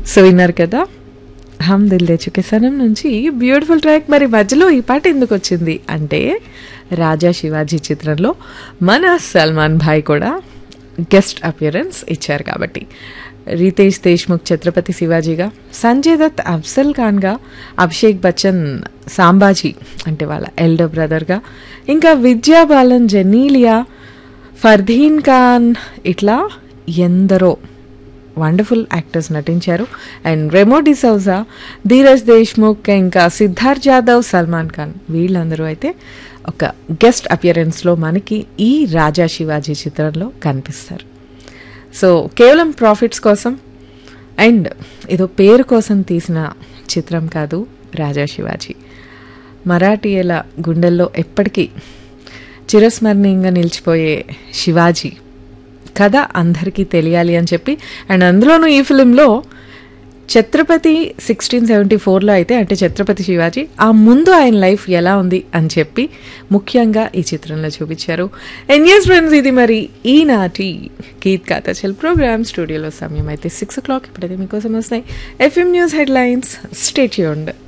so విన్నారు కదా హమ్ Dil they చుకే సనం నుంచి బ్యూటిఫుల్ ట్రాక్ మరి మధ్యలో ఈ పాట ఎందుకు వచ్చింది అంటే రాజా శివాజీ చిత్రంలో మన సల్మాన్ భాయ్ కూడా గెస్ట్ అపియరెన్స్ ఇచ్చారు కాబట్టి రితేష్ దేశ్ముఖ్ ఛత్రపతి శివాజీగా సంజయ్ దత్ అఫ్జల్ ఖాన్గా అభిషేక్ బచ్చన్ సాంబాజీ అంటే వాళ్ళ ఎల్డర్ బ్రదర్గా ఇంకా విద్యా బాలన్ జెనీలియా ఫర్దీన్ ఖాన్ ఇట్లా ఎందరో వండర్ఫుల్ యాక్టర్స్ నటించారు అండ్ రెమో డిసౌజా ధీరజ్ దేశ్ముఖ్ ఇంకా సిద్ధార్థ్ జాదవ్ సల్మాన్ ఖాన్ వీళ్ళందరూ అయితే ఒక గెస్ట్ అపియరెన్స్లో మనకి ఈ రాజా శివాజీ చిత్రంలో కనిపిస్తారు సో కేవలం ప్రాఫిట్స్ కోసం అండ్ ఏదో పేరు కోసం తీసిన చిత్రం కాదు రాజా శివాజీ మరాఠీయుల గుండెల్లో ఎప్పటికీ చిరస్మరణీయంగా నిలిచిపోయే శివాజీ కథ అందరికీ తెలియాలి అని చెప్పి అండ్ అందులోనూ ఈ ఫిలింలో ఛత్రపతి సిక్స్టీన్ సెవెంటీ ఫోర్లో అయితే అంటే ఛత్రపతి శివాజీ ఆ ముందు ఆయన లైఫ్ ఎలా ఉంది అని చెప్పి ముఖ్యంగా ఈ చిత్రంలో చూపించారు ఎన్ఎస్ ఫ్రెండ్స్ ఇది మరి ఈనాటి గీత్ కాతా చెల్ ప్రోగ్రామ్ స్టూడియోలో సమయం అయితే సిక్స్ ఓ క్లాక్ ఇప్పుడైతే మీకోసం వస్తాయి ఎఫ్ఎం న్యూస్ హెడ్లైన్స్ స్టేట్యూండ్